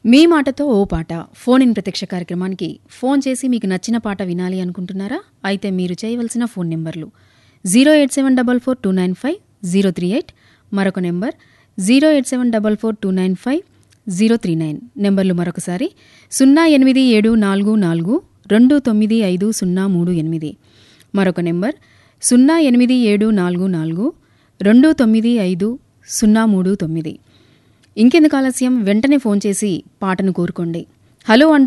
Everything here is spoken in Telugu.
మీ మాటతో ఓ పాట ఫోన్ ఇన్ ప్రత్యక్ష కార్యక్రమానికి ఫోన్ చేసి మీకు నచ్చిన పాట వినాలి అనుకుంటున్నారా అయితే మీరు చేయవలసిన ఫోన్ నెంబర్లు zero eight seven double four two nine five zero three eight మరొక number zero eight seven double four two nine five zero three nine నెంబర్లు మరొకసారి సున్నా ఎనిమిది ఏడు నాలుగు నాలుగు రెండు తొమ్మిది ఐదు సున్నా మూడు ఎనిమిది మరొక నెంబర్ సున్నా ఎనిమిది ఏడు నాలుగు నాలుగు రెండు తొమ్మిది ఐదు సున్నా మూడు తొమ్మిది ఇంకెందుకు ఆలస్యం వెంటనే ఫోన్ చేసి పాటను కోరుకోండి హలో అంటూ